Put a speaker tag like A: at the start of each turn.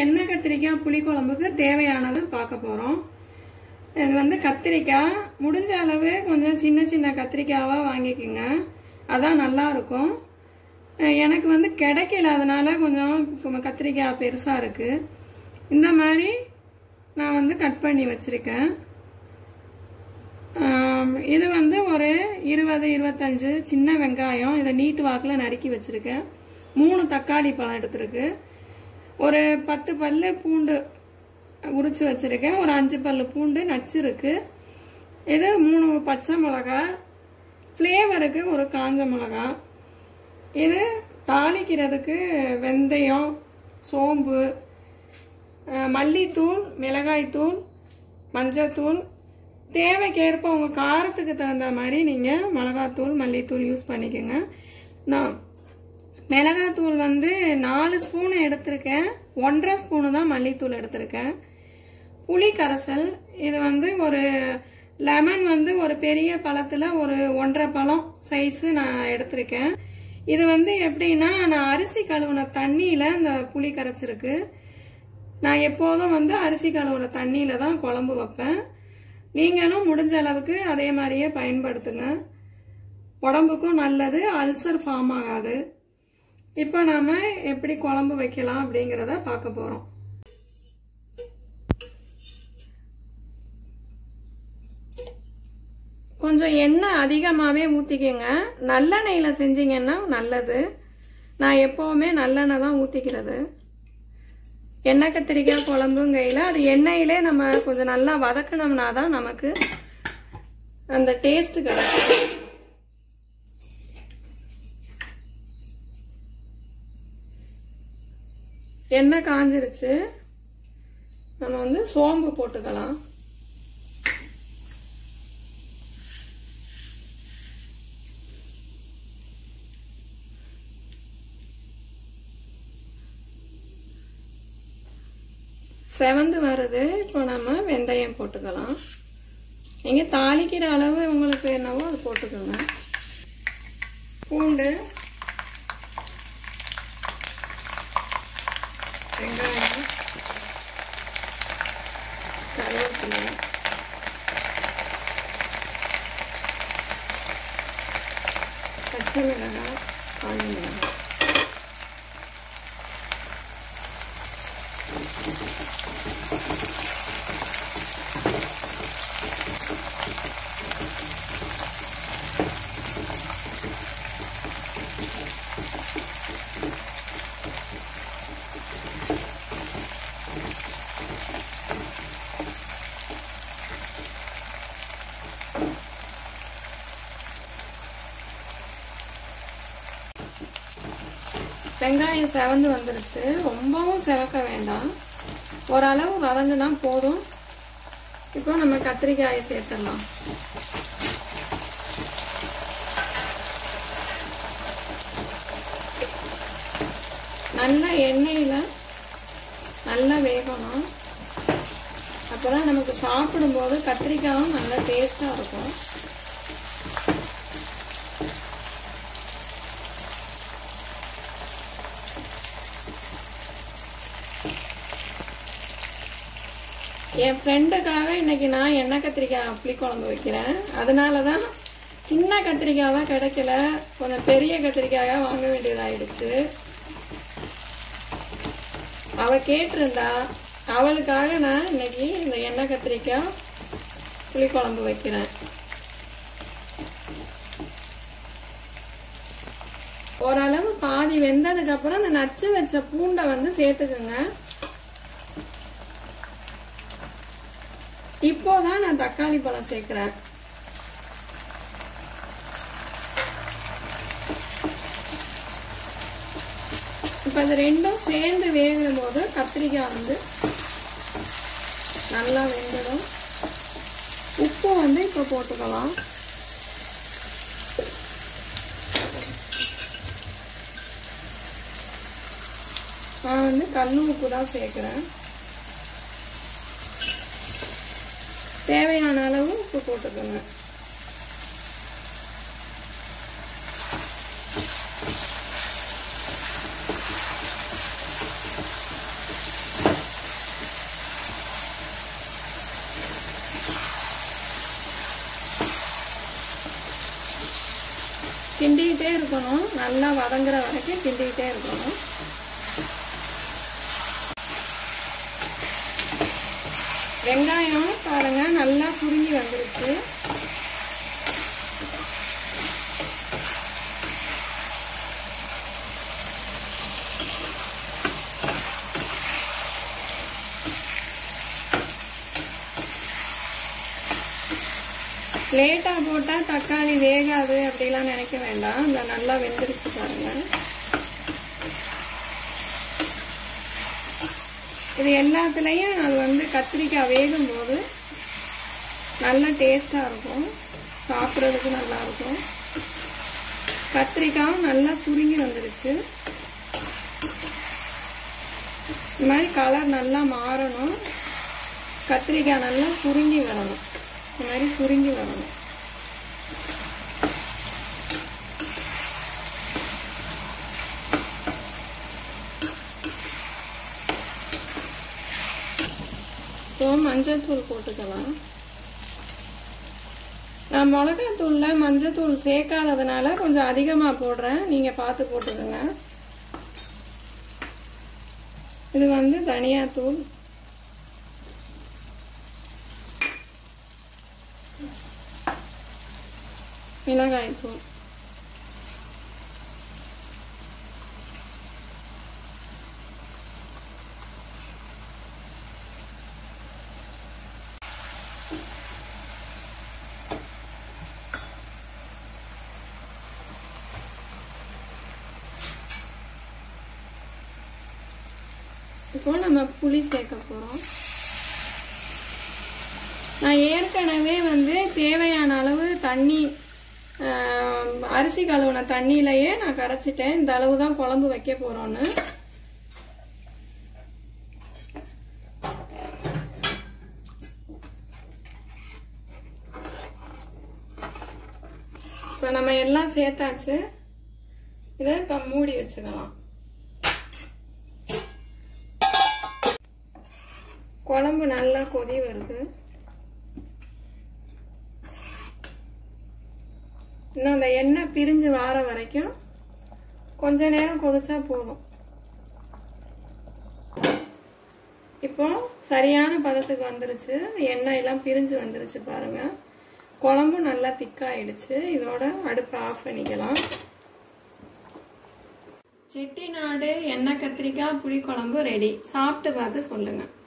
A: எண்ணெய் கத்திரிக்காய் புளிக்குழம்புக்கு தேவையானது பார்க்க போகிறோம் இது வந்து கத்திரிக்காய் முடிஞ்ச அளவு கொஞ்சம் சின்ன சின்ன கத்திரிக்காவாக வாங்கிக்கோங்க அதான் நல்லா இருக்கும் அஹ் எனக்கு வந்து கிடைக்கல அதனால கொஞ்சம் கு- கத்திரிக்காய் பெருசாக இருக்குது இந்த மாதிரி நான் வந்து கட் பண்ணி வச்சுருக்கேன் ஆம், இது வந்து ஒரு இருபது இருபத்தஞ்சு சின்ன வெங்காயம் இதை நீட்டு வாக்கில் நறுக்கி வச்சுருக்கேன் மூணு தக்காளி பழம் எடுத்திருக்கு ஒரு பத்து பல்லு பூண்டு உரிச்சு வச்சுருக்கேன் ஒரு அஞ்சு பல்லு பூண்டு நச்சிருக்கு இது மூணு பச்சை மிளகா ஃப்ளேவருக்கு ஒரு காஞ்ச மிளகா இது தாளிக்கிறதுக்கு வெந்தயம் சோம்பு அஹ், மல்லித்தூள் மிளகாய்த்தூள் மஞ்சத்தூள் தேவைக்கேற்ப உங்கள் காரத்துக்கு தகுந்த மாதிரி நீங்கள் மிளகாத்தூள் மல்லித்தூள் யூஸ் பண்ணிக்கோங்க நான் மிளகாத்தூள் வந்து நாலு ஸ்பூன் எடுத்திருக்கேன் ஒன்றரை ஸ்பூனு தான் மல்லித்தூள் எடுத்திருக்கேன் புளி கரைசல் இது வந்து ஒரு லெமன் வந்து ஒரு பெரிய பழத்தில் ஒரு ஒன்றரை பழம் சைஸு நான் எடுத்திருக்கேன் இது வந்து எப்படின்னா நான் அரிசி கழுவுன தண்ணியில் இந்த புளி கரைச்சிருக்கு நான் எப்போதும் வந்து அரிசி கழுவுன தண்ணியில் தான் குழம்பு வைப்பேன் நீங்களும் முடிஞ்ச அளவுக்கு அதே மாதிரியே பயன்படுத்துங்க உடம்புக்கும் நல்லது அல்சர் ஃபார்ம் ஆகாது இப்போ நாம எப்படி குழம்பு வைக்கலாம் அப்படிங்கிறத பார்க்க போறோம் கொஞ்சம் எண்ணெய் அதிகமாகவே ஊற்றிக்கங்க நல்லெண்ணெயில் செஞ்சீங்கன்னா நல்லது நான் எப்போவுமே நல்லெண்ணெய் தான் ஊற்றிக்கிறது எண்ணெய் கத்திரிக்காய் குழம்புங்கையில் அது எண்ணெயிலே நம்ம கொஞ்சம் நல்லா வதக்கினோம்னா தான் நமக்கு அந்த டேஸ்ட் கிடைக்கும் எண்ணெய் காஞ்சிருச்சு நம்ம வந்து சோம்பு போட்டுக்கலாம் செவந்து வருது இப்போ நம்ம வெந்தயம் போட்டுக்கலாம் நீங்கள் தாளிக்கிற அளவு உங்களுக்கு என்னவோ அது போட்டுக்கோங்க பூண்டு வெங்காயம் கருவேப்பிலை பச்சை மிளகாய் காஞ்ச மிளகாய் வெங்காயம் செவந்து வந்துருச்சு ரொம்பவும் செவக்க வேண்டாம் ஓரளவு வதங்குனா போதும் இப்போ நம்ம கத்திரிக்காயை சேர்த்துடலாம் நல்ல எண்ணெயில் நல்லா வேகணும் அப்போதான் நமக்கு சாப்பிடும்போது கத்திரிக்காயும் நல்லா டேஸ்டாக இருக்கும் என் ஃப்ரெண்டுக்காக இன்னைக்கு நான் எண்ணெய் கத்திரிக்காய் புளி குழம்பு வைக்கிறேன் அதனால தான் சின்ன கத்திரிக்காவாக கிடைக்கல கொஞ்சம் பெரிய கத்திரிக்காயாக வாங்க வேண்டியதாயிடுச்சு அவ கேட்டிருந்தா அவளுக்காக நான் இன்னைக்கு இந்த எண்ணெய் கத்திரிக்காய் புளி குழம்பு வைக்கிறேன் ஓரளவு பாதி வெந்ததுக்கு அப்புறம் இந்த நச்சு வச்ச பூண்டை வந்து சேர்த்துக்குங்க இப்போதான் நான் தக்காளி பழம் சேர்க்கிறேன் இப்ப இது ரெண்டும் சேர்ந்து வேகும் போது கத்திரிக்காய் வந்து நல்லா வெந்துடும் உப்பு வந்து இப்ப போட்டுக்கலாம் நான் வந்து கல் உப்பு தான் சேர்க்கிறேன் தேவையான அளவு உப்பு போட்டுக்கோங்க கிண்டிக்கிட்டே இருக்கணும் நல்லா வதங்குற வரைக்கும் கிண்டிக்கிட்டே இருக்கணும் வெங்காயம் பாருங்க நல்லா சுருங்கி வந்துருச்சு லேட்டாக போட்டால் தக்காளி வேகாது அப்படிலாம் நினைக்க வேண்டாம் இந்த நல்லா வெந்துருச்சு பாருங்க இது எல்லாத்துலேயும் அது வந்து கத்திரிக்காய் வேகும் போது நல்ல டேஸ்டாக இருக்கும் சாப்பிட்றதுக்கு நல்லா இருக்கும் கத்திரிக்காயும் நல்லா சுருங்கி வந்துருச்சு இந்த மாதிரி கலர் நல்லா மாறணும் கத்திரிக்காய் நல்லா சுருங்கி வரணும் இந்த மாதிரி சுருங்கி வரணும் இப்போ மஞ்சள் தூள் போட்டுக்கலாம் நான் மிளகாத்தூளில் மஞ்சள் தூள் சேர்க்காததுனால கொஞ்சம் அதிகமாக போடுறேன் நீங்கள் பார்த்து போட்டுக்கோங்க இது வந்து தனியாத்தூள் மிளகாய்த்தூள் இப்போ நம்ம புளி சேர்க்க போகிறோம் நான் ஏற்கனவே வந்து தேவையான அளவு தண்ணி ஆஹ், அரிசி கழுவுன தண்ணியிலையே நான் கரைச்சிட்டேன் இந்த அளவு தான் குழம்பு வைக்க போகிறோன்னு இப்போ நம்ம எல்லாம் சேர்த்தாச்சு இதை இப்போ மூடி வச்சுக்கலாம் குழம்பு நல்லா கொதி வருது இன்னும் அந்த எண்ணெய் பிரிஞ்சு வார வரைக்கும் கொஞ்ச நேரம் கொதிச்சா போதும் இப்போ சரியான பதத்துக்கு வந்துருச்சு எண்ணெய் எல்லாம் பிரிஞ்சு வந்துருச்சு பாருங்க குழம்பு நல்லா திக்காயிடுச்சு இதோட அடுப்பை ஆஃப் பண்ணிக்கலாம் செட்டிநாடு எண்ணெய் கத்திரிக்காய் புளிக்குழம்பு ரெடி சாப்பிட்டு பார்த்து சொல்லுங்க